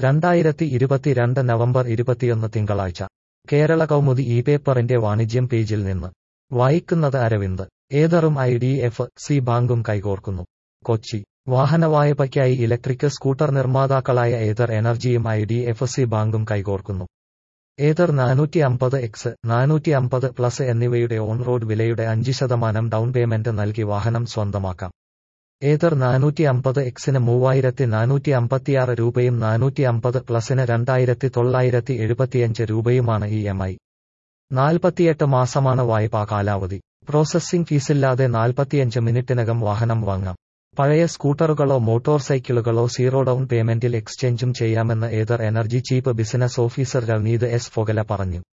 രണ്ടായിരത്തി ഇരുപത്തിരണ്ട് നവംബർ ഇരുപത്തിയൊന്ന് തിങ്കളാഴ്ച കേരള കൗമുദി ഈ പേപ്പറിന്റെ വാണിജ്യം പേജിൽ നിന്ന് വായിക്കുന്നത് അരവിന്ദ് ഏതറും ഐ ഡി എഫ് സി ബാങ്കും കൈകോർക്കുന്നു കൊച്ചി വാഹനവായ്പയ്ക്കായി ഇലക്ട്രിക് സ്കൂട്ടർ നിർമ്മാതാക്കളായ ഏതർ എനർജിയും ഐ ഡി എഫ് സി ബാങ്കും കൈകോർക്കുന്നു ഏതർ നാനൂറ്റി അമ്പത് എക്സ് നാനൂറ്റി അമ്പത് പ്ലസ് എന്നിവയുടെ ഓൺ റോഡ് വിലയുടെ അഞ്ച് ശതമാനം ഡൗൺ പേയ്മെന്റ് നൽകി വാഹനം സ്വന്തമാക്കാം ഏതർ നാനൂറ്റി അമ്പത് എക്സിന് മൂവായിരത്തി നാനൂറ്റി അമ്പത്തിയാറ് രൂപയും നാനൂറ്റി അമ്പത് പ്ലസിന് രണ്ടായിരത്തി തൊള്ളായിരത്തി എഴുപത്തിയഞ്ച് രൂപയുമാണ് ഇ എം ഐ നാൽപ്പത്തിയെട്ട് മാസമാണ് വായ്പാ കാലാവധി പ്രോസസ്സിംഗ് ഫീസില്ലാതെ നാൽപ്പത്തിയഞ്ച് മിനിറ്റിനകം വാഹനം വാങ്ങാം പഴയ സ്കൂട്ടറുകളോ മോട്ടോർ സൈക്കിളുകളോ സീറോ ഡൗൺ പേയ്മെന്റിൽ എക്സ്ചേഞ്ചും ചെയ്യാമെന്ന് Ather energy chief business officer Ravneet S Phokela പറഞ്ഞു